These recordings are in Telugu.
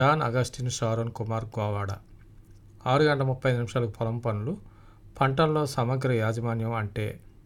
John Augustine Sharon Kumar Govada ఆరు గంటల ముప్పై నిమిషాలకు పొలం పనులు పంటల్లో సమగ్ర యాజమాన్యం అంటే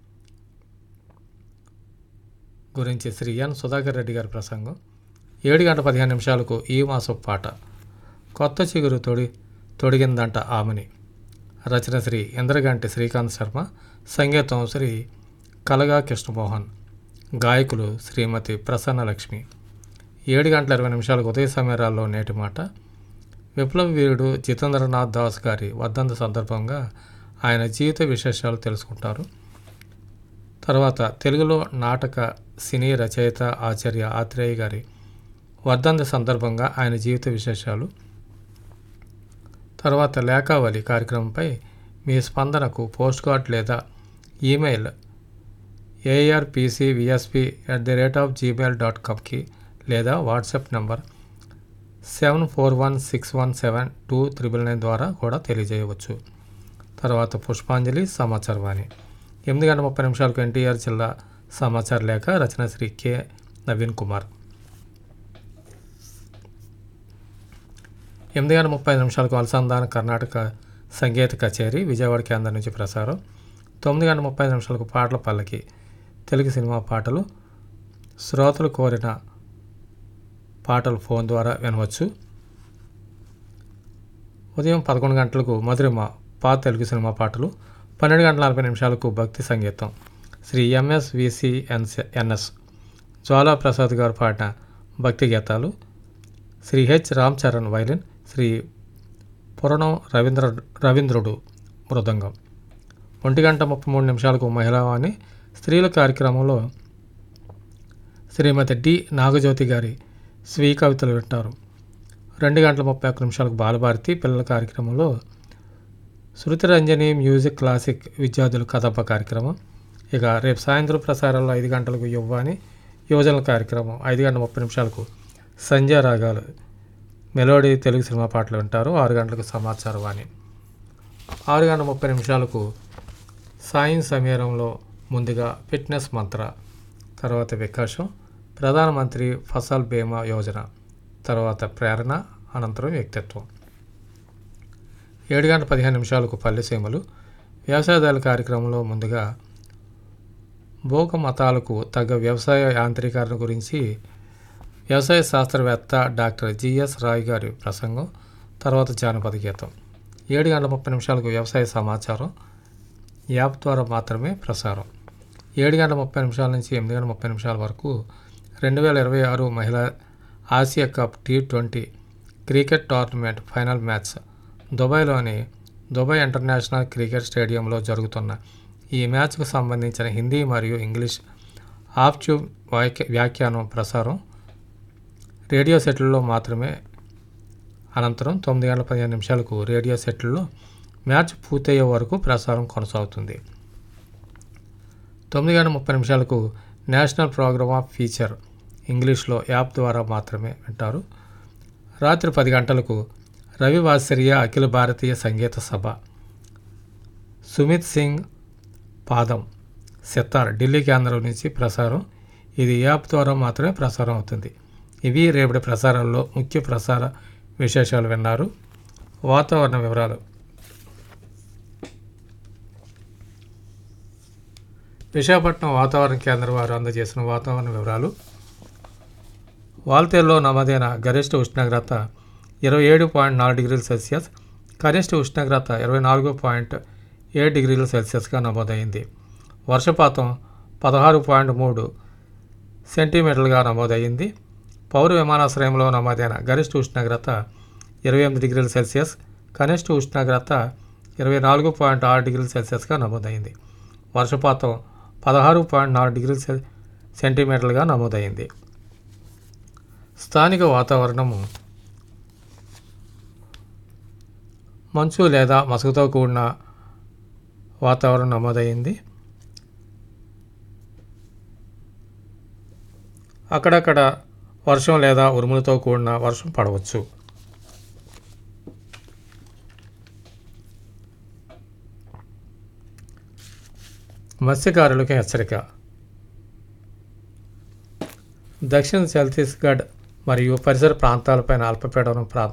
గురించి శ్రీ ఎన్ సుధాకర్ రెడ్డి గారి ప్రసంగం ఏడు గంటల పదిహేను నిమిషాలకు ఈ మాసం పాట కొత్త చిగురు తొడి తొడిగిందంట ఆమెని రచన శ్రీ ఇంద్రగంటి శ్రీకాంత్ శర్మ సంగీతం శ్రీ కలగా కృష్ణమోహన్ గాయకులు శ్రీమతి ప్రసన్న లక్ష్మి ఏడు గంటల ఇరవై నిమిషాలకు ఉదయ సమయాల్లో నేటి మాట విప్లవ వీరుడు జితేంద్రనాథ్ దాస్ గారి వర్ధంతి సందర్భంగా ఆయన జీవిత విశేషాలు తెలుసుకుంటారు తర్వాత తెలుగులో నాటక సినీ రచయిత ఆచార్య ఆత్రేయ గారి వర్ధంతి సందర్భంగా ఆయన జీవిత విశేషాలు తర్వాత లేఖావళి కార్యక్రమంపై మీ స్పందనకు పోస్ట్ కార్డ్ లేదా email ARPC VSP at the rate of Gmail dot కామ్కి లేదా WhatsApp number seven four one six one seven two triple nine ద్వారా కూడా తెలియజేయవచ్చు తర్వాత పుష్పాంజలి సమాచారవాణి ఎనిమిది గంటల ముప్పై నిమిషాలకు ఎన్టీఆర్ జిల్లా సమాచార లేఖ రచన శ్రీ కె నవీన్ కుమార్ ఎనిమిది గంటల ముప్పై నిమిషాలకు అనుసంధాన కర్ణాటక సంగీత కచేరీ విజయవాడ కేంద్రం నుంచి ప్రసారం తొమ్మిది గంటల ముప్పై నిమిషాలకు పాటల పల్లకి తెలుగు సినిమా పాటలు శ్రోతలు కోరిన పాటలు ఫోన్ ద్వారా వినవచ్చు ఉదయం పదకొండు గంటలకు మధురిమ పాత తెలుగు సినిమా పాటలు పన్నెండు గంటల నలభై నిమిషాలకు భక్తి సంగీతం శ్రీ ఎంఎస్ విసిఎన్స్ ఎన్ఎస్ జ్వాలా ప్రసాద్ గారు పాడిన భక్తి గీతాలు శ్రీ హెచ్ రామ్ చరణ్ వైలిన్ శ్రీ పురణం రవీంద్ర రవీంద్రుడు మృదంగం ఒంటి గంట ముప్పై మూడు నిమిషాలకు మహిళావాణి స్త్రీల కార్యక్రమంలో శ్రీమతి డి నాగజ్యోతి గారి స్వీయ కవితలు వింటారు రెండు గంటల ముప్పై ఒక్క నిమిషాలకు బాలభారతి పిల్లల కార్యక్రమంలో శృతి రంజని మ్యూజిక్ క్లాసిక్ విద్యార్థుల కథప కార్యక్రమం ఇక రేపు సాయంత్రం ప్రసారాల్లో ఐదు గంటలకు యువ్వాని యువజనుల కార్యక్రమం ఐదు గంటల ముప్పై నిమిషాలకు సంధ్యా రాగాలు మెలోడీ తెలుగు సినిమా పాటలు వింటారు ఆరు గంటలకు సమాచార వాణి ఆరు గంటల ముప్పై నిమిషాలకు సాయం సమీరంలో ముందుగా ఫిట్నెస్ మంత్ర తర్వాత వికాసం ప్రధానమంత్రి ఫసల్ బీమా యోజన తర్వాత ప్రేరణ అనంతరం వ్యక్తిత్వం ఏడు గంటల పదిహేను నిమిషాలకు పల్లెసీమలు వ్యవసాయదారుల కార్యక్రమంలో ముందుగా భోగ మతాలకు తగ్గ వ్యవసాయ యాంత్రీకరణ గురించి వ్యవసాయ శాస్త్రవేత్త డాక్టర్ జిఎస్ రాయ్ గారి ప్రసంగం తర్వాత జానపద గీతం ఏడు గంటల ముప్పై నిమిషాలకు వ్యవసాయ సమాచారం యాప్ ద్వారా మాత్రమే ప్రసారం ఏడు గంటల ముప్పై నిమిషాల నుంచి ఎనిమిది గంటల ముప్పై నిమిషాల వరకు రెండు వేల ఇరవై ఆరు మహిళా Asia cup T twenty cricket tournament final match దుబాయ్లోని దుబాయ్ ఇంటర్నేషనల్ క్రికెట్ స్టేడియంలో జరుగుతున్న ఈ మ్యాచ్కు సంబంధించిన హిందీ మరియు ఇంగ్లీష్ ఆఫ్ ట్యూబ్ వాక్య వ్యాఖ్యానం ప్రసారం రేడియో సెట్లలో మాత్రమే అనంతరం తొమ్మిది గంటల పదిహేను నిమిషాలకు రేడియో సెట్లలో మ్యాచ్ పూర్తయ్యే వరకు ప్రసారం కొనసాగుతుంది తొమ్మిది గంటల ముప్పై నిమిషాలకు నేషనల్ ప్రోగ్రామ్ ఆఫ్ ఫీచర్ ఇంగ్లీష్లో యాప్ ద్వారా మాత్రమే వింటారు రాత్రి పది గంటలకు రవివాసర్య అఖిల భారతీయ సంగీత సభ సుమిత్ సింగ్ పాదం సితార్ ఢిల్లీ కేంద్రం నుంచి ప్రసారం ఇది యాప్ ద్వారా మాత్రమే ప్రసారం అవుతుంది ఇవి రేపటి ప్రసారంలో ముఖ్య ప్రసార విశేషాలు విన్నారు వాతావరణ వివరాలు విశాఖపట్నం వాతావరణ కేంద్రం వారు అందజేసిన వాతావరణ వివరాలు వాల్తేరులో నమోదైన గరిష్ట ఉష్ణోగ్రత ఇరవై ఏడు పాయింట్ నాలుగు డిగ్రీల సెల్సియస్ కనిష్ట ఉష్ణోగ్రత ఇరవై నాలుగు పాయింట్ ఏడు డిగ్రీల సెల్సియస్గా నమోదైంది వర్షపాతం పదహారు పాయింట్ మూడు సెంటీమీటర్లుగా నమోదయ్యింది పౌర విమానాశ్రయంలో నమోదైన గరిష్ట ఉష్ణోగ్రత ఇరవై ఎనిమిది డిగ్రీల సెల్సియస్ కనిష్ట ఉష్ణోగ్రత ఇరవై నాలుగు పాయింట్ ఆరు డిగ్రీల సెల్సియస్గా నమోదైంది వర్షపాతం పదహారు పాయింట్ నాలుగు డిగ్రీల సె సెంటీమీటర్లుగా నమోదైంది స్థానిక వాతావరణము మంచు లేదా మసకతో కూడిన వాతావరణం నమోదైంది అక్కడక్కడ వర్షం లేదా ఉరుములతో కూడిన వర్షం పడవచ్చు మత్స్యకారులకు హెచ్చరిక దక్షిణ ఛత్తీస్గఢ్ మరియు పరిసర ప్రాంతాలపైన అల్పపీడనం ప్రా